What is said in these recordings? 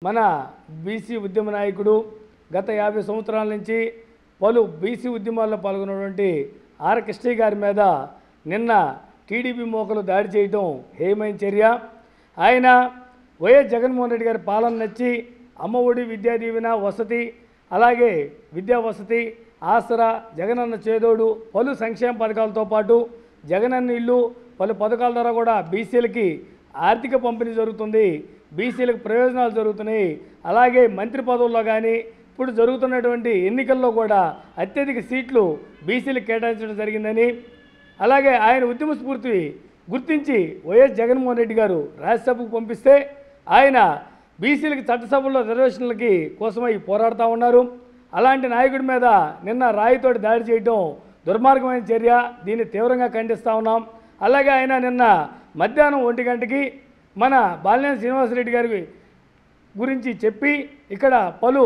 మన బీసీ ఉద్యమ నాయకుడు గత యాభై సంవత్సరాల నుంచి పలు బీసీ ఉద్యమాల్లో పాల్గొన్నటువంటి ఆర్ కృష్ణయ్య గారి మీద నిన్న టీడీపీ మోకలు దాడి చేయడం హేయమైన చర్య ఆయన వైఎస్ జగన్మోహన్ రెడ్డి గారి పాలన నచ్చి అమ్మఒడి విద్యా దీవెన వసతి అలాగే విద్యా వసతి ఆసరా జగనన్న చేదోడు పలు సంక్షేమ పథకాలతో పాటు జగనన్న ఇల్లు పలు పథకాల ద్వారా కూడా బీసీలకి ఆర్థిక పంపిణీ జరుగుతుంది బీసీలకు ప్రయోజనాలు జరుగుతున్నాయి అలాగే మంత్రి పదవుల్లో కానీ ఇప్పుడు జరుగుతున్నటువంటి ఎన్నికల్లో కూడా అత్యధిక సీట్లు బీసీలకు కేటాయించడం జరిగిందని అలాగే ఆయన ఉద్యమ స్ఫూర్తి గుర్తించి వైఎస్ జగన్మోహన్ రెడ్డి గారు రాజ్యసభకు పంపిస్తే ఆయన బీసీలకి చట్టసభల్లో రిజర్వేషన్లకి కోసమై పోరాడుతూ ఉన్నారు అలాంటి నాయకుడి మీద నిన్న రాయితోటి దాడి చేయడం దుర్మార్గమైన చర్య దీన్ని తీవ్రంగా ఖండిస్తూ ఉన్నాం అలాగే ఆయన నిన్న మధ్యాహ్నం ఒంటి గంటకి మన బాలినేని శ్రీనివాసరెడ్డి గారి గురించి చెప్పి ఇక్కడ పలు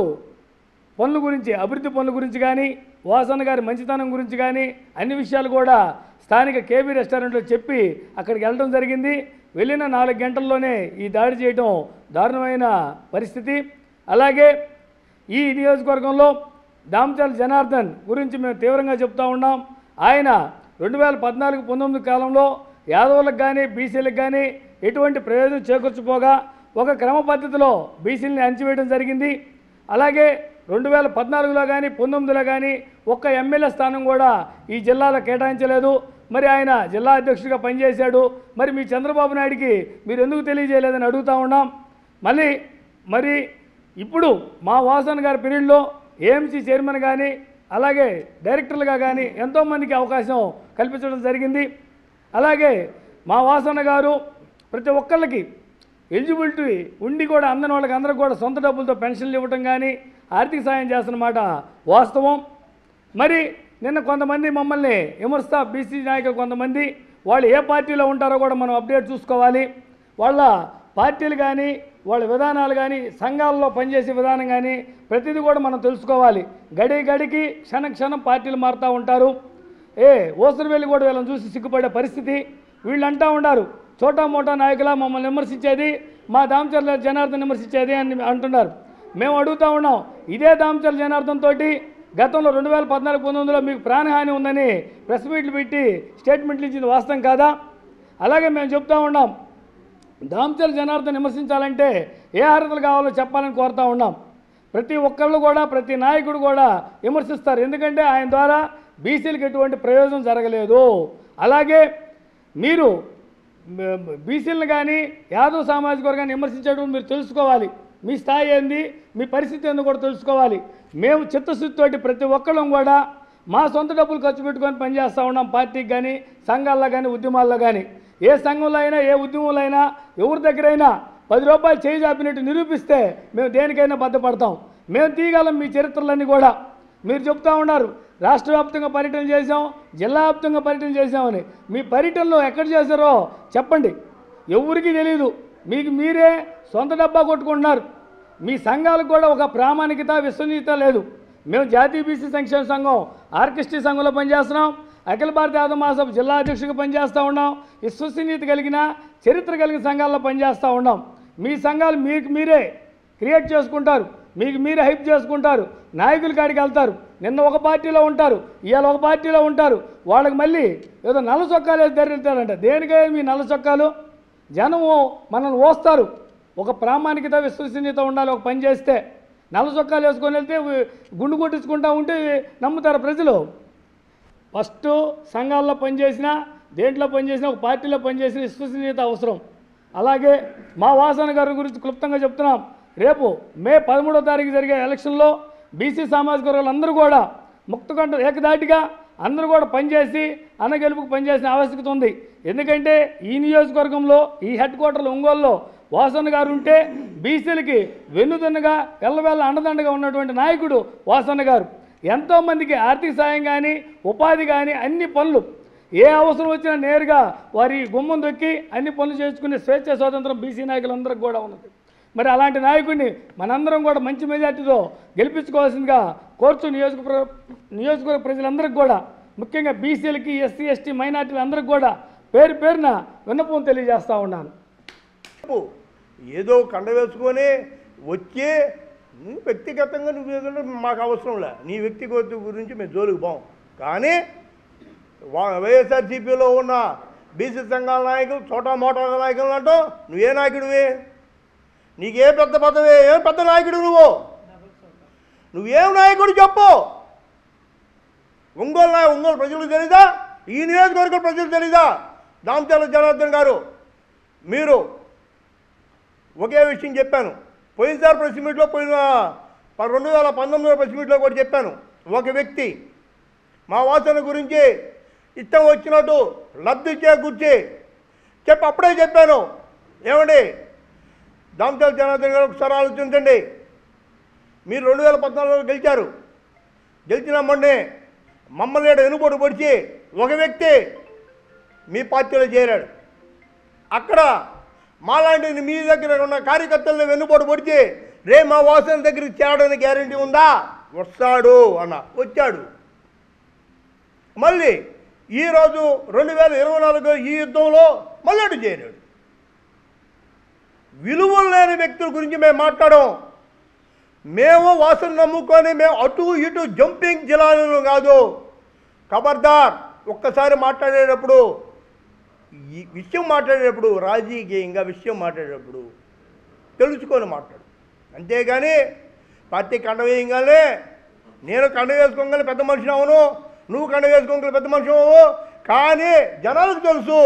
పనుల గురించి అభివృద్ధి పనుల గురించి కానీ వాసన్న గారి మంచితనం గురించి కానీ అన్ని విషయాలు కూడా స్థానిక కేబీ రెస్టారెంట్లో చెప్పి అక్కడికి వెళ్ళడం జరిగింది వెళ్ళిన నాలుగు గంటల్లోనే ఈ దాడి చేయడం దారుణమైన పరిస్థితి అలాగే ఈ నియోజకవర్గంలో దామచల జనార్దన్ గురించి మేము తీవ్రంగా చెప్తా ఉన్నాం ఆయన రెండు వేల పద్నాలుగు పంతొమ్మిది కాలంలో యాదవులకు కానీ బీసీలకు కానీ ఎటువంటి ప్రయోజనం చేకూర్చిపోగా ఒక క్రమ పద్ధతిలో బీసీలని అణచివేయడం జరిగింది అలాగే రెండు వేల పద్నాలుగులో కానీ పంతొమ్మిదిలో కానీ ఒక్క ఎమ్మెల్యే స్థానం కూడా ఈ జిల్లాలో కేటాయించలేదు మరి ఆయన జిల్లా అధ్యక్షుడిగా పనిచేశాడు మరి మీ చంద్రబాబు నాయుడికి మీరు ఎందుకు తెలియజేయలేదని అడుగుతా ఉన్నాం మళ్ళీ మరి ఇప్పుడు మా వాసన్ గారి పీరియడ్లో ఏఎంసీ చైర్మన్ కానీ అలాగే డైరెక్టర్లుగా కానీ ఎంతోమందికి అవకాశం కల్పించడం జరిగింది అలాగే మా వాసన్న గారు ప్రతి ఒక్కళ్ళకి ఎలిజిబిలిటీ ఉండి కూడా అందని వాళ్ళకి అందరికి కూడా సొంత డబ్బులతో పెన్షన్లు ఇవ్వటం కానీ ఆర్థిక సాయం చేస్తున్నమాట వాస్తవం మరి నిన్న కొంతమంది మమ్మల్ని విమర్శిస్తా బీసీ నాయకులు కొంతమంది వాళ్ళు ఏ పార్టీలో ఉంటారో కూడా మనం అప్డేట్ చూసుకోవాలి వాళ్ళ పార్టీలు కానీ వాళ్ళ విధానాలు కానీ సంఘాల్లో పనిచేసే విధానం కానీ ప్రతిదీ కూడా మనం తెలుసుకోవాలి గడి గడికి క్షణ క్షణం పార్టీలు మారుతూ ఉంటారు ఏ ఓసరు వెళ్ళి కూడా వీళ్ళని చూసి సిగ్గుపడే పరిస్థితి వీళ్ళు అంటూ ఉండారు చోటా మోటా నాయకులా మమ్మల్ని విమర్శించేది మా దామచర్ల జనార్దన్ విమర్శించేది అని అంటున్నారు మేము అడుగుతా ఉన్నాం ఇదే దామచర్ల జనార్దన్ తోటి గతంలో రెండు వేల పద్నాలుగు పంతొమ్మిదిలో మీకు ప్రాణహాని ఉందని ప్రెస్ మీట్లు పెట్టి స్టేట్మెంట్లు ఇచ్చింది వాస్తవం కాదా అలాగే మేము చెప్తా ఉన్నాం దామచర్ల జనార్దన్ విమర్శించాలంటే ఏ అర్హతలు కావాలో చెప్పాలని కోరుతా ఉన్నాం ప్రతి ఒక్కళ్ళు కూడా ప్రతి నాయకుడు కూడా విమర్శిస్తారు ఎందుకంటే ఆయన ద్వారా బీసీలకు ఎటువంటి ప్రయోజనం జరగలేదు అలాగే మీరు బీసీలను కానీ యాదవ్ సామాజిక వర్గాన్ని విమర్శించేటప్పుడు మీరు తెలుసుకోవాలి మీ స్థాయి ఏంది మీ పరిస్థితి ఏందో కూడా తెలుసుకోవాలి మేము చిత్తశుద్ధితోటి ప్రతి ఒక్కళ్ళం కూడా మా సొంత డబ్బులు ఖర్చు పెట్టుకొని పనిచేస్తూ ఉన్నాం పార్టీకి కానీ సంఘాల్లో కానీ ఉద్యమాల్లో కానీ ఏ సంఘంలో అయినా ఏ ఉద్యమంలో అయినా ఎవరి దగ్గరైనా పది రూపాయలు చేయి చాపినట్టు నిరూపిస్తే మేము దేనికైనా బద్దపడతాం మేము తీయగలం మీ చరిత్రలన్నీ కూడా మీరు చెప్తా ఉన్నారు రాష్ట్ర వ్యాప్తంగా పర్యటన చేశాం జిల్లా వ్యాప్తంగా పర్యటన చేశామని మీ పర్యటనలో ఎక్కడ చేశారో చెప్పండి ఎవరికి తెలియదు మీకు మీరే సొంత డబ్బా కొట్టుకుంటున్నారు మీ సంఘాలకు కూడా ఒక ప్రామాణికత విశ్వనీయత లేదు మేము జాతీయ బీసీ సంక్షేమ సంఘం ఆర్కెస్ట్రీ సంఘంలో పనిచేస్తున్నాం అఖిల భారత యాదవ మహాసభ జిల్లా అధ్యక్షుడిగా పనిచేస్తూ ఉన్నాం విశ్వసనీయత కలిగిన చరిత్ర కలిగిన సంఘాల్లో పనిచేస్తూ ఉన్నాం మీ సంఘాలు మీకు మీరే క్రియేట్ చేసుకుంటారు మీకు మీరే హైప్ చేసుకుంటారు నాయకుల కాడికి వెళ్తారు నిన్న ఒక పార్టీలో ఉంటారు ఇవాళ ఒక పార్టీలో ఉంటారు వాళ్ళకి మళ్ళీ ఏదో నల్ల చొక్కాలు వేసి ధరిస్తారంట దేనికై మీ నల్ల చొక్కాలు జనము మనల్ని ఓస్తారు ఒక ప్రామాణికత విశ్వసనీయత ఉండాలి ఒక పని చేస్తే నల్ల చొక్కాలు వేసుకొని వెళ్తే వి- గుండు కొట్టించుకుంటా ఉంటే నమ్ముతారు ప్రజలు ఫస్ట్ సంఘాల్లో పనిచేసిన దేంట్లో పనిచేసినా ఒక పార్టీలో పనిచేసిన విశ్వసనీయత అవసరం అలాగే మా వాసన గారి గురించి క్లుప్తంగా చెప్తున్నాం రేపు మే పదమూడో తారీఖు జరిగే ఎలక్షన్లో బీసీ సామాజిక వర్గాలందరూ కూడా ముక్తకంఠ ఏకదాటిగా అందరూ కూడా పనిచేసి అన్నగెలుపుకు పనిచేసిన ఆవశ్యకత ఉంది ఎందుకంటే ఈ నియోజకవర్గంలో ఈ హెడ్ క్వార్టర్లో ఒంగోలులో వాసన్న గారు ఉంటే బీసీలకి వెన్నుదన్నుగా వెళ్ళవేళ్ళ అండదండగా ఉన్నటువంటి నాయకుడు వాసన్న గారు ఎంతోమందికి ఆర్థిక సాయం కానీ ఉపాధి కానీ అన్ని పనులు ఏ అవసరం వచ్చినా నేరుగా వారి గుమ్మం దొక్కి అన్ని పనులు చేసుకునే స్వేచ్ఛ స్వాతంత్రం బీసీ నాయకులందరికీ కూడా ఉన్నది మరి అలాంటి నాయకుడిని మనందరం కూడా మంచి మెజార్టీతో గెలిపించుకోవాల్సిందిగా కోర్చు నియోజక నియోజకవర్గ ప్రజలందరికీ కూడా ముఖ్యంగా బీసీలకి ఎస్సీ ఎస్టీ మైనార్టీలందరికీ కూడా పేరు పేరున విన్నపం తెలియజేస్తా ఉన్నాను తప్పు. ఏదో కండ వేసుకొని వచ్చి నువ్వు వ్యక్తిగతంగా నువ్వు ఏదంటే మాకు అవసరం లే నీ వ్యక్తిగత గురించి మేము జోలికి పోం కానీ వా- వైఎస్ఆర్సీపీలో ఉన్న బీసీ సంఘాల నాయకులు చోటా మోటా నాయకులు అంటూ నువ్వే నాయకుడివి నీకే పెద్ద పదవి ఏం పెద్ద నాయకుడు నువ్వు నువ్వేం నాయకుడు చెప్పు ఒంగోలు నాయ ఒంగోలు ప్రజలకు తెలీదా ఈ నియోజకవర్గం ప్రజలకు తెలీదా దామచల జనార్దన్ గారు మీరు ఒకే విషయం చెప్పాను పోయినసారి ప్రెస్ మీట్లో పోయిన ప- రెండు వేల పంతొమ్మిదిలో ప్రెస్ మీట్లో కూడా చెప్పాను ఒక వ్యక్తి మా వాసన గురించి ఇష్టం వచ్చినట్టు లబ్ధి చేకూర్చి చెప్పి అప్పుడే చెప్పాను ఏమండి దామచల జనార్దన్ గారు ఒకసారి ఆలోచించండి మీరు రెండు వేల పద్నాలుగులో గెలిచారు గెలిచిన మొన్నే మమ్మల్ని ఈడ వెనుబడి పొడిచి ఒక వ్యక్తి మీ పార్టీలో చేరాడు అక్కడ మాలాంటి మీ దగ్గర ఉన్న కార్యకర్తలను వెన్నుపోటు పొడిచి రే మా వాసన దగ్గరికి చేరడానికి గ్యారంటీ ఉందా వస్తాడు అన్న వచ్చాడు మళ్ళీ ఈరోజు రెండు వేల ఇరవై నాలుగు ఈ యుద్ధంలో మళ్ళీ అటు చేరాడు విలువలు లేని వ్యక్తుల గురించి మేము మాట్లాడం మేము వాసన నమ్ముకొని మేము అటు ఇటు జంపింగ్ జిల్లాలను కాదు ఖబర్దార్ ఒక్కసారి మాట్లాడేటప్పుడు ఈ విషయం మాట్లాడేటప్పుడు రాజకీయంగా విషయం మాట్లాడేటప్పుడు తెలుసుకొని మాట్లాడు అంతేగాని పార్టీ కండ వేయంగానే నేను కండ వేసుకోగల పెద్ద మనిషిని అవును నువ్వు కండ వేసుకోగల పెద్ద మనిషి అవ్వు కానీ జనాలకు తెలుసు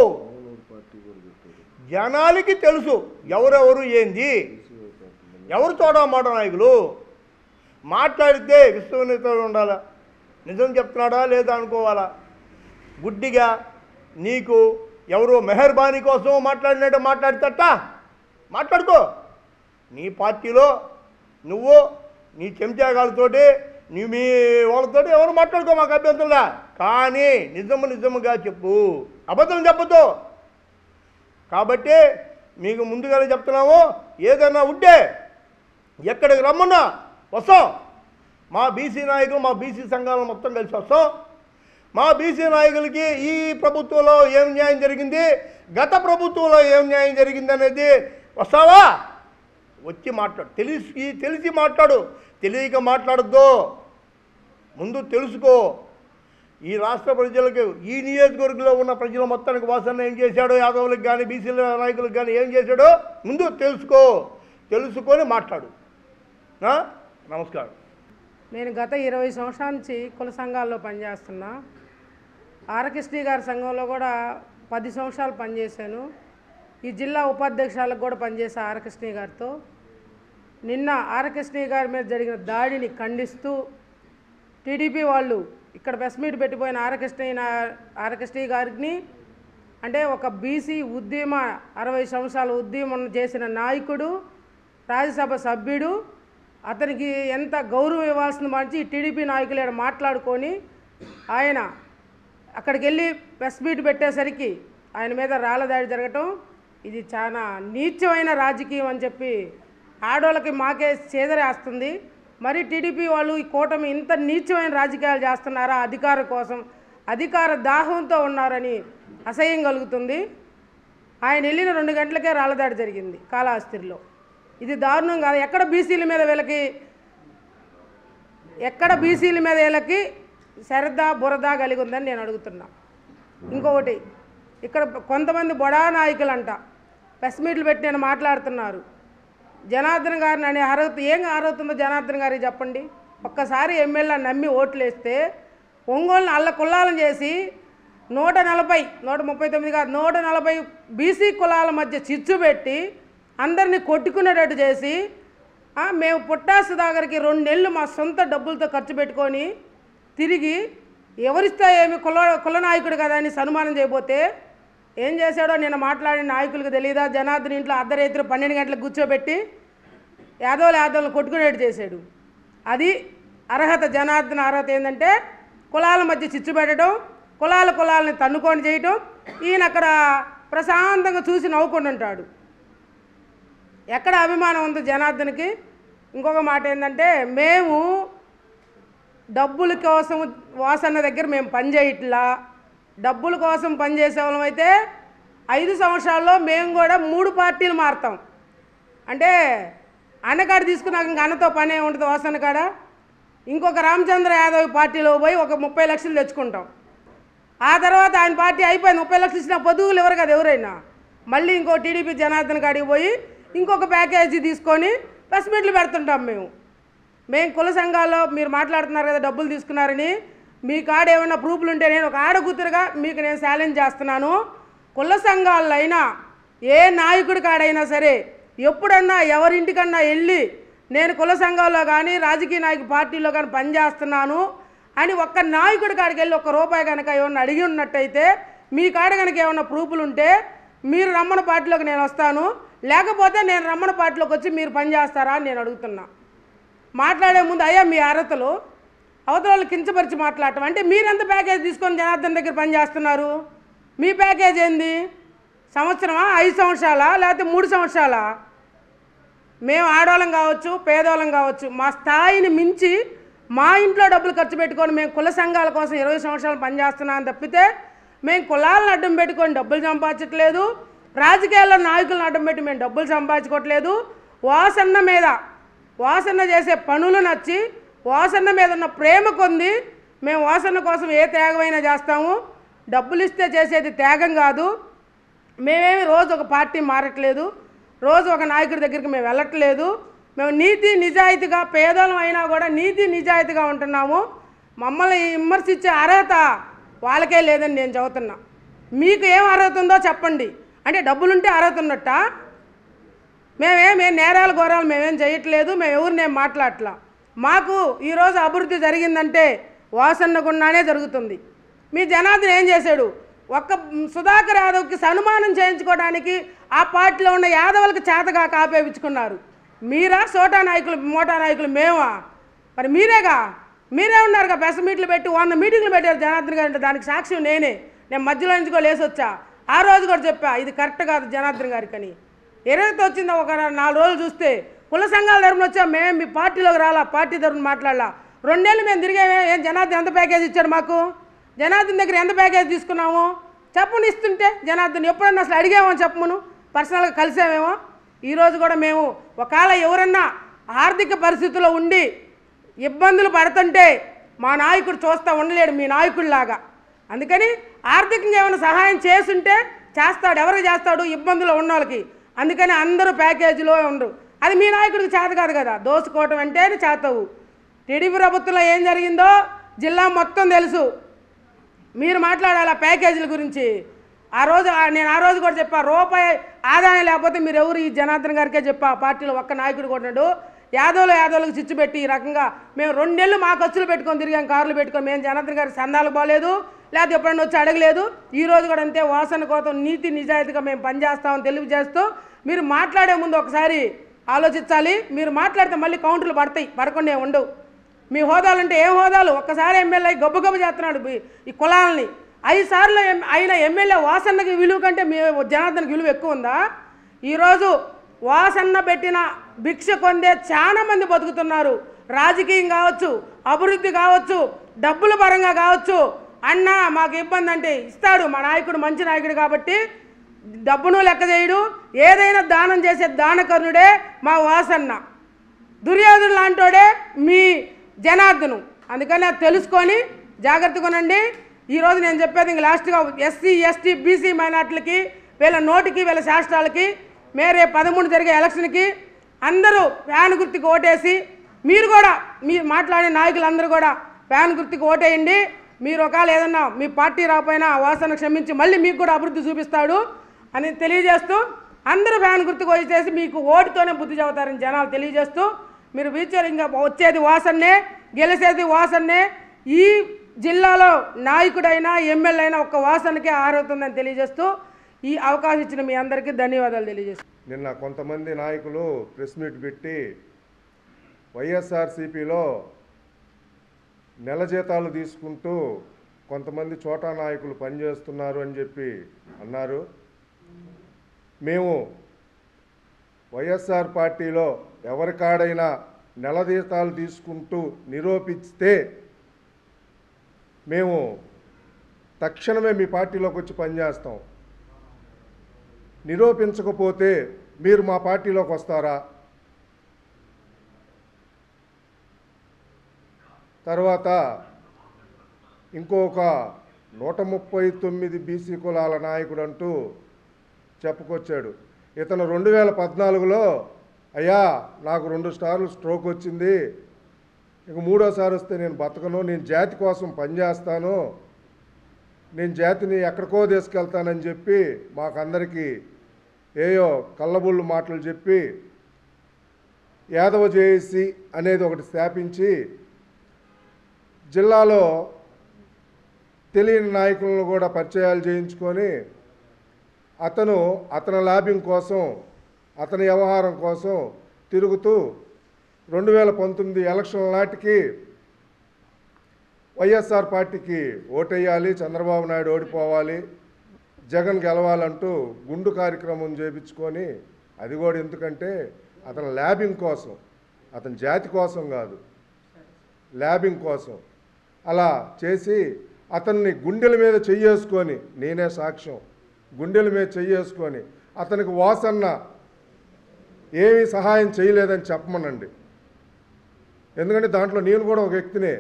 జనాలకి తెలుసు ఎవరెవరు ఏంది ఎవరు తోడా మాట నాయకులు మాట్లాడితే విశ్వనీతులు ఉండాలా నిజం చెప్తున్నాడా లేదా అనుకోవాలా గుడ్డిగా నీకు ఎవరు మెహర్బానీ కోసం మాట్లాడినట్టు మాట్లాడితేట మాట్లాడుకో నీ పార్టీలో నువ్వు నీ చెంచాగాలతోటి నీ మీ వాళ్ళతోటి ఎవరు మాట్లాడుకో మాకు అభ్యంతరంలా కానీ నిజము నిజముగా చెప్పు అబద్ధం చెప్పొద్దు కాబట్టి మీకు ముందుగానే చెప్తున్నాము ఏదైనా ఉంటే ఎక్కడికి రమ్మన్నా వస్తాం మా బీసీ నాయకులు మా బీసీ సంఘాలు మొత్తం కలిసి వస్తాం మా బీసీ నాయకులకి ఈ ప్రభుత్వంలో ఏం న్యాయం జరిగింది గత ప్రభుత్వంలో ఏం న్యాయం జరిగింది అనేది వస్తావా వచ్చి మాట్లాడు తెలిసి తెలిసి మాట్లాడు తెలియక మాట్లాడద్దు ముందు తెలుసుకో ఈ రాష్ట్ర ప్రజలకు ఈ నియోజకవర్గంలో ఉన్న ప్రజల మొత్తానికి వాసన ఏం చేశాడో యాదవులకు కానీ బీసీల నాయకులకు కానీ ఏం చేశాడో ముందు తెలుసుకో తెలుసుకొని మాట్లాడు ఆ? నమస్కారం నేను గత ఇరవై సంవత్సరాల నుంచి కుల సంఘాల్లో పనిచేస్తున్నా ఆర్కెస్ట్రీ గారి సంఘంలో కూడా పది సంవత్సరాలు పనిచేశాను ఈ జిల్లా ఉపాధ్యక్షురాలకు కూడా పనిచేసా ఆర్కెస్ట్రీ గారితో నిన్న ఆర్కెస్ట్రీ గారి మీద జరిగిన దాడిని ఖండిస్తూ టీడీపీ వాళ్ళు ఇక్కడ ప్రెస్ మీట్ పెట్టిపోయిన ఆర్కెస్ట్రీ ఆర్కెస్ట్రీ గారిని అంటే ఒక బీసీ ఉద్యమ అరవై సంవత్సరాల ఉద్యమం చేసిన నాయకుడు రాజ్యసభ సభ్యుడు అతనికి ఎంత గౌరవం ఇవ్వాల్సిన మంచి టీడీపీ నాయకులు ఈడ మాట్లాడుకొని ఆయన అక్కడికి వెళ్ళి ప్రెస్ మీట్ పెట్టేసరికి ఆయన మీద రాళ్ళ దాడి జరగటం ఇది చాలా నీచమైన రాజకీయం అని చెప్పి ఆడోళ్ళకి మాకే చేదరేస్తుంది మరి టీడీపీ వాళ్ళు ఈ కూటమి ఇంత నీచమైన రాజకీయాలు చేస్తున్నారా అధికారం కోసం అధికార దాహంతో ఉన్నారని అసహ్యం కలుగుతుంది ఆయన వెళ్ళిన రెండు గంటలకే రాళ్ళదాడి జరిగింది కాళహస్తిలో ఇది దారుణం కాదు ఎక్కడ బీసీల మీద వీళ్ళకి ఎక్కడ బీసీల మీద వీళ్ళకి శ్రద్ధ బురద కలిగి ఉందని నేను అడుగుతున్నా ఇంకొకటి ఇక్కడ కొంతమంది బొడా నాయకులు అంట ప్రెస్ మీట్లు పెట్టి నేను మాట్లాడుతున్నారు జనార్దన్ గారిని అనే అర్హత ఏం అర్హత ఉందో జనార్దన్ గారికి చెప్పండి ఒక్కసారి ఎమ్మెల్యే నమ్మి ఓట్లు వేస్తే ఒంగోలుని అల్ల కుల్లాలం చేసి నూట నలభై నూట ముప్పై తొమ్మిది కాదు నూట నలభై బీసీ కులాల మధ్య చిచ్చు పెట్టి అందరినీ కొట్టుకునేటట్టు చేసి ఆ, మేము పుట్టాసు దగ్గరికి రెండు నెలలు మా సొంత డబ్బులతో ఖర్చు పెట్టుకొని తిరిగి ఎవరిస్తే ఏమి కుల కుల నాయకుడు కదా అని సన్మానం చేయబోతే ఏం చేశాడో నేను మాట్లాడిన నాయకులకు తెలియదా జనార్దన్ ఇంట్లో అర్ధరాత్రి పన్నెండు గంటలకు కూర్చోబెట్టి యాదవులు యాదవులను కొట్టుకునేట్టు చేశాడు అది అర్హత జనార్దన అర్హత ఏంటంటే కులాల మధ్య చిచ్చు పెట్టడం కులాల కులాలని తన్నుకొని చేయటం ఈయన అక్కడ ప్రశాంతంగా చూసి నవ్వుకుంటుంటాడు ఎక్కడ అభిమానం ఉంది జనార్దన్కి ఇంకొక మాట ఏంటంటే మేము డబ్బుల కోసం వాసన్న దగ్గర మేము పనిచేయట్లా డబ్బుల కోసం పనిచేసే వాళ్ళం అయితే ఐదు సంవత్సరాల్లో మేము కూడా మూడు పార్టీలు మారుతాం అంటే అన్నకాడ తీసుకున్నాక ఇంక అన్నతో పనే ఉంటుంది వాసన కాడ ఇంకొక రామచంద్ర యాదవ్ పార్టీలో పోయి ఒక ముప్పై లక్షలు తెచ్చుకుంటాం ఆ తర్వాత ఆయన పార్టీ అయిపోయింది ముప్పై లక్షలు ఇచ్చిన పొదుగులు ఎవరు కదా ఎవరైనా మళ్ళీ ఇంకో టీడీపీ జనార్దన్ కాడికి పోయి ఇంకొక ప్యాకేజీ తీసుకొని ప్రెస్ మీట్లు పెడుతుంటాం మేము మేము కుల సంఘాల్లో మీరు మాట్లాడుతున్నారు కదా డబ్బులు తీసుకున్నారని మీ కాడ ఏమైనా ప్రూఫ్లు ఉంటే నేను ఒక ఆడకూతురుగా మీకు నేను ఛాలెంజ్ చేస్తున్నాను కుల సంఘాల్లో అయినా ఏ నాయకుడి కాడైనా సరే ఎప్పుడన్నా ఎవరింటికన్నా వెళ్ళి నేను కుల సంఘాల్లో కానీ రాజకీయ నాయక పార్టీలో కానీ పనిచేస్తున్నాను అని ఒక్క నాయకుడి కాడికి వెళ్ళి ఒక్క రూపాయి కనుక ఏమన్నా అడిగి ఉన్నట్టయితే మీ కాడ కనుక ఏమన్నా ప్రూఫ్లు ఉంటే మీరు రమ్మన పార్టీలోకి నేను వస్తాను లేకపోతే నేను రమ్మన పార్టీలోకి వచ్చి మీరు పనిచేస్తారా అని నేను అడుగుతున్నా మాట్లాడే ముందు అయ్యా మీ అర్హతలు అవతల వాళ్ళు కించపరిచి మాట్లాడటం అంటే మీరు ఎంత ప్యాకేజ్ తీసుకొని జనార్దన్ దగ్గర పనిచేస్తున్నారు మీ ప్యాకేజ్ ఏంది సంవత్సరమా ఐదు సంవత్సరాలా లేకపోతే మూడు సంవత్సరాలా మేము ఆడవాళ్ళం కావచ్చు పేదవాళ్ళం కావచ్చు మా స్థాయిని మించి మా ఇంట్లో డబ్బులు ఖర్చు పెట్టుకొని మేము కుల సంఘాల కోసం ఇరవై సంవత్సరాలు పనిచేస్తున్నాం తప్పితే మేము కులాలను అడ్డం పెట్టుకొని డబ్బులు సంపాదించట్లేదు రాజకీయాల్లో నాయకులను అడ్డం పెట్టి మేము డబ్బులు సంపాదించుకోవట్లేదు వాసన్న మీద వాసన్న చేసే పనులు నచ్చి వాసన్న మీద ఉన్న ప్రేమ కొంది మేము వాసన్న కోసం ఏ త్యాగమైనా చేస్తాము డబ్బులు ఇస్తే చేసేది త్యాగం కాదు మేమేమి రోజు ఒక పార్టీ మారట్లేదు రోజు ఒక నాయకుడి దగ్గరికి మేము వెళ్ళట్లేదు మేము నీతి నిజాయితీగా పేదలం అయినా కూడా నీతి నిజాయితీగా ఉంటున్నాము మమ్మల్ని విమర్శించే అర్హత వాళ్ళకే లేదని నేను చెబుతున్నా మీకు ఏం అర్హత ఉందో చెప్పండి అంటే డబ్బులుంటే అర్హత ఉన్నట్టా మేమేం ఏం నేరాలు ఘోరాలు మేమేం చేయట్లేదు మేము ఎవరినేం మాట్లాడట్లా మాకు ఈరోజు అభివృద్ధి జరిగిందంటే వాసన్న గుండానే జరుగుతుంది మీ జనార్దన్ ఏం చేశాడు ఒక్క సుధాకర్ యాదవ్కి సన్మానం చేయించుకోవడానికి ఆ పార్టీలో ఉన్న యాదవులకు చేతగా కాపేపించుకున్నారు మీరా సోటా నాయకులు మోటా నాయకులు మేమా మరి మీరేగా మీరే ఉన్నారుగా ప్రెస్ మీట్లు పెట్టి వంద మీటింగ్లు పెట్టారు జనార్దన్ గారు అంటే దానికి సాక్ష్యం నేనే నేను మధ్యలో నుంచి కూడా లేసి వచ్చా ఆ రోజు కూడా చెప్పా ఇది కరెక్ట్ కాదు జనార్దన్ గారికి అని ఎరగత వచ్చిందో ఒక నాలుగు రోజులు చూస్తే కుల సంఘాల తరపున వచ్చా మేము మీ పార్టీలోకి రాలా పార్టీ తరపున మాట్లాడాలా రెండేళ్ళు మేము తిరిగామే ఏం జనార్దన్ ఎంత ప్యాకేజ్ ఇచ్చాడు మాకు జనార్దన్ దగ్గర ఎంత ప్యాకేజ్ తీసుకున్నాము చెప్పని ఇస్తుంటే జనార్దన్ ఎప్పుడన్నా అసలు అడిగామో చెప్పమును పర్సనల్గా కలిసామేమో ఈరోజు కూడా మేము ఒకవేళ ఎవరన్నా ఆర్థిక పరిస్థితుల్లో ఉండి ఇబ్బందులు పడుతుంటే మా నాయకుడు చూస్తూ ఉండలేడు మీ నాయకుడిలాగా అందుకని ఆర్థికంగా ఏమైనా సహాయం చేసుంటే చేస్తాడు ఎవరికి చేస్తాడు ఇబ్బందులు ఉన్న వాళ్ళకి అందుకని అందరూ ప్యాకేజీలో ఉండరు అది మీ నాయకుడికి చేత కాదు కదా దోసుకోవటం అంటేనే చేతవు టీడీపీ ప్రభుత్వంలో ఏం జరిగిందో జిల్లా మొత్తం తెలుసు మీరు మాట్లాడాలి ఆ ప్యాకేజీల గురించి ఆ రోజు ఆ- నేను ఆ రోజు కూడా చెప్పా రూపాయి ఆదాయం లేకపోతే మీరు ఎవరు ఈ జనార్దన్ గారికే చెప్పా ఆ పార్టీలో ఒక్క నాయకుడు కొన్నాడు యాదవులు యాదవులకు చిచ్చు పెట్టి ఈ రకంగా మేము రెండేళ్ళు మా ఖర్చులు పెట్టుకొని తిరిగాం కార్లు పెట్టుకొని మేము జనార్దన్ గారి సందాలు పోలేదు లేకపోతే ఎప్పుడన్నా వచ్చి అడగలేదు ఈ రోజు కూడా అంతే వాసన కోసం నీతి నిజాయితీగా మేము పనిచేస్తామని తెలియజేస్తూ మీరు మాట్లాడే ముందు ఒకసారి ఆలోచించాలి మీరు మాట్లాడితే మళ్ళీ కౌంటర్లు పడతాయి పడకుండా ఏం ఉండవు మీ హోదాలు అంటే ఏం హోదాలు ఒక్కసారి ఎమ్మెల్యే గబ్బు గబ్బు చేస్తున్నాడు ఈ- ఈ కులాలని ఐదు సార్లు ఎం- అయిన ఎమ్మెల్యే వాసన్నకి విలువ కంటే మీ జనార్దన్కి విలువ ఎక్కువ ఉందా ఈరోజు వాసన్న పెట్టిన భిక్ష కొందే చాలా మంది బతుకుతున్నారు రాజకీయం కావచ్చు అభివృద్ధి కావచ్చు డబ్బుల పరంగా కావచ్చు అన్న మాకు ఇబ్బంది అంటే ఇస్తాడు మా నాయకుడు మంచి నాయకుడు కాబట్టి డబ్బును లెక్క చేయడు ఏదైనా దానం చేసే దానకర్ణుడే మా వాసన్న దుర్యోధను లాంటోడే మీ జనార్దను అందుకని అది తెలుసుకొని జాగ్రత్తగా ఉండండి ఈరోజు నేను చెప్పేది ఇంక లాస్ట్గా ఎస్సీ ఎస్టీ బీసీ మైనార్టీలకి వీళ్ళ నోటికి వీళ్ళ శాస్త్రాలకి మేరే పదమూడు జరిగే ఎలక్షన్కి అందరూ ఫ్యాన్ గుర్తుకు ఓటేసి మీరు కూడా మీరు మాట్లాడే నాయకులందరూ కూడా ఫ్యాన్ గుర్తుకు ఓటేయండి మీరు ఒకవేళ ఏదన్నా మీ పార్టీ రాకపోయినా ఆ వాసన క్షమించి మళ్ళీ మీకు కూడా అభివృద్ధి చూపిస్తాడు అని తెలియజేస్తూ అందరూ ఫ్యాన్ గుర్తుకు వచ్చేసి మీకు ఓటుతోనే బుద్ధి చెబుతారని జనాలు తెలియజేస్తూ మీరు ఫ్యూచర్ ఇంకా వచ్చేది వాసన్నే గెలిచేది వాసన్నే ఈ జిల్లాలో నాయకుడైనా ఎమ్మెల్యే అయినా ఒక్క వాసనకే ఆరవుతుందని తెలియజేస్తూ ఈ అవకాశం ఇచ్చిన మీ అందరికీ ధన్యవాదాలు తెలియజేస్తూ నిన్న కొంతమంది నాయకులు ప్రెస్ మీట్ పెట్టి వైఎస్ఆర్సీపీలో నెల జీతాలు తీసుకుంటూ కొంతమంది చోటా నాయకులు పనిచేస్తున్నారు అని చెప్పి అన్నారు మేము వైఎస్ఆర్ పార్టీలో ఎవరికాడైనా నెల జీతాలు తీసుకుంటూ నిరూపిస్తే మేము తక్షణమే మీ పార్టీలోకి వచ్చి పనిచేస్తాం నిరూపించకపోతే మీరు మా పార్టీలోకి వస్తారా తర్వాత ఇంకొక నూట ముప్పై తొమ్మిది బీసీ కులాల నాయకుడు అంటూ చెప్పుకొచ్చాడు ఇతను రెండు వేల పద్నాలుగులో అయ్యా నాకు రెండు స్టార్లు స్ట్రోక్ వచ్చింది ఇక మూడోసారి వస్తే నేను బతకను నేను జాతి కోసం పనిచేస్తాను నేను జాతిని ఎక్కడికో తీసుకెళ్తానని చెప్పి మాకందరికీ ఏయో కళ్ళబుళ్ళు మాటలు చెప్పి యాదవ జేఏసీ అనేది ఒకటి స్థాపించి జిల్లాలో తెలియని నాయకులను కూడా పరిచయాలు చేయించుకొని అతను అతని లాభ్యం కోసం అతని వ్యవహారం కోసం తిరుగుతూ రెండు వేల పంతొమ్మిది ఎలక్షన్ల నాటికి వైఎస్ఆర్ పార్టీకి ఓటేయాలి చంద్రబాబు నాయుడు ఓడిపోవాలి జగన్ గెలవాలంటూ గుండు కార్యక్రమం చేపించుకొని అది కూడా ఎందుకంటే అతని ల్యాబింగ్ కోసం అతని జాతి కోసం కాదు ల్యాబింగ్ కోసం అలా చేసి అతన్ని గుండెల మీద చెయ్యేసుకొని నేనే సాక్ష్యం గుండెల మీద చెయ్యేసుకొని అతనికి వాసన్న ఏమీ సహాయం చేయలేదని చెప్పమనండి ఎందుకంటే దాంట్లో నేను కూడా ఒక వ్యక్తినే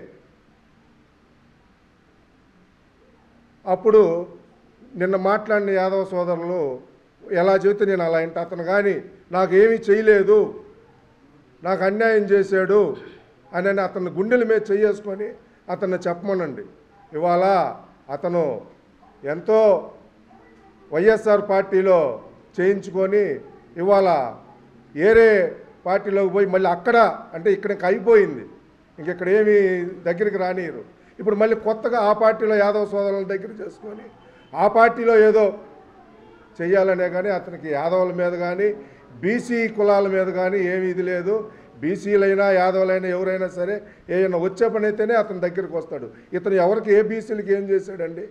అప్పుడు నిన్న మాట్లాడిన యాదవ సోదరులు ఎలా చెబితే నేను అలా ఇంట అతను కానీ నాకు ఏమీ చేయలేదు నాకు అన్యాయం చేశాడు అని అని అతను గుండెల మీద చేసుకొని అతన్ని చెప్పమనండి ఇవాళ అతను ఎంతో వైఎస్ఆర్ పార్టీలో చేయించుకొని ఇవాళ ఏరే పార్టీలోకి పోయి మళ్ళీ అక్కడ అంటే ఇక్కడ ఇంక అయిపోయింది ఇంక ఇక్కడ ఏమీ దగ్గరికి రానియరు ఇప్పుడు మళ్ళీ కొత్తగా ఆ పార్టీలో యాదవ సోదరుల దగ్గర చేసుకొని ఆ పార్టీలో ఏదో చెయ్యాలనే కానీ అతనికి యాదవుల మీద కానీ బీసీ కులాల మీద కానీ ఏమీ ఇది లేదు బీసీలైనా యాదవులైనా ఎవరైనా సరే ఏమైనా వచ్చే పని అయితేనే అతని దగ్గరికి వస్తాడు ఇతను ఎవరికి ఏ బీసీలకి ఏం చేశాడండి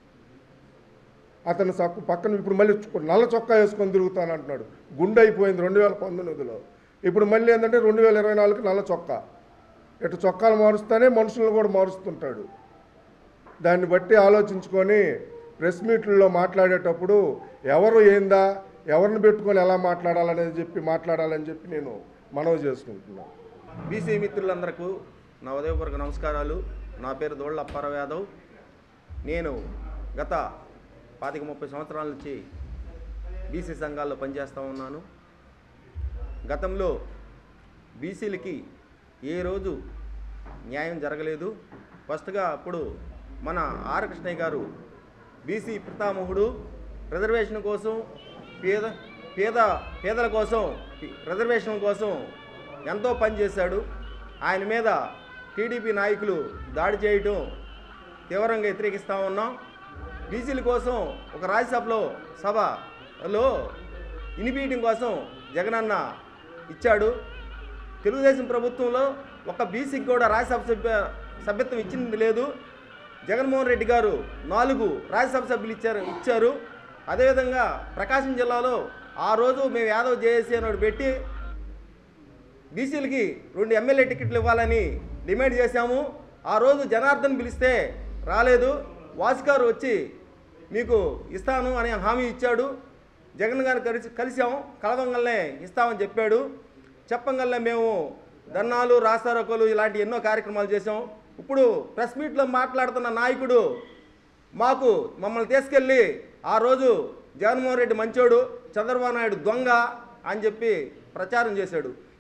అతను సక్కు పక్కన ఇప్పుడు మళ్ళీ చొక్క- నల్ల చొక్కా వేసుకొని తిరుగుతాను అంటున్నాడు గుండె అయిపోయింది రెండు వేల పంతొమ్మిదిలో ఇప్పుడు మళ్ళీ ఏంటంటే రెండు వేల ఇరవై నాలుగుకి నల్ల చొక్కా ఇటు చొక్కాలు మారుస్తానే మనుషులను కూడా మారుస్తుంటాడు దాన్ని బట్టి ఆలోచించుకొని ప్రెస్ మీట్లలో మాట్లాడేటప్పుడు ఎవరు ఏందా ఎవరిని పెట్టుకొని ఎలా మాట్లాడాలనేది చెప్పి మాట్లాడాలని చెప్పి నేను మనవి చేసుకుంటున్నాను బీసీ మిత్రులందరకు నా ఉదయపూర్వక నమస్కారాలు నా పేరు దోళ్ళ అప్పారావు యాదవ్ నేను గత పాతిక ముప్పై సంవత్సరాల నుంచి బీసీ సంఘాల్లో పనిచేస్తూ ఉన్నాను గతంలో బీసీలకి ఏ రోజు న్యాయం జరగలేదు ఫస్ట్గా అప్పుడు మన ఆర్ కృష్ణయ్య గారు బీసీ పితామహుడు రిజర్వేషన్ కోసం పేద పేద పేదల కోసం రిజర్వేషన్ కోసం ఎంతో పనిచేశాడు ఆయన మీద టీడీపీ నాయకులు దాడి చేయటం తీవ్రంగా వ్యతిరేకిస్తూ ఉన్నాం బీసీల కోసం ఒక రాజ్యసభలో సభలో ఇనిపీయటం కోసం జగనన్న ఇచ్చాడు తెలుగుదేశం ప్రభుత్వంలో ఒక బీసీకి కూడా రాజ్యసభ సభ్య సభ్యత్వం ఇచ్చింది లేదు జగన్మోహన్ రెడ్డి గారు నాలుగు రాజ్యసభ సభ్యులు ఇచ్చారు ఇచ్చారు అదేవిధంగా ప్రకాశం జిల్లాలో ఆ రోజు మేము యాదవ్ జేఏసీ అని ఒకటి పెట్టి బీసీలకి రెండు ఎమ్మెల్యే టికెట్లు ఇవ్వాలని డిమాండ్ చేశాము ఆ రోజు జనార్దన్ పిలిస్తే రాలేదు వాసుగారు వచ్చి మీకు ఇస్తాను అని హామీ ఇచ్చాడు జగన్ గారు కలిసి కలిసాం కలవంగల్నే ఇస్తామని చెప్పాడు చెప్పంగల్నే మేము ధర్నాలు రాస్తారోకోలు ఇలాంటి ఎన్నో కార్యక్రమాలు చేసాం ఇప్పుడు ప్రెస్ మీట్లో మాట్లాడుతున్న నాయకుడు మాకు మమ్మల్ని తీసుకెళ్ళి ఆ రోజు జగన్మోహన్ రెడ్డి మంచోడు చంద్రబాబు నాయుడు దొంగ అని చెప్పి ప్రచారం చేశాడు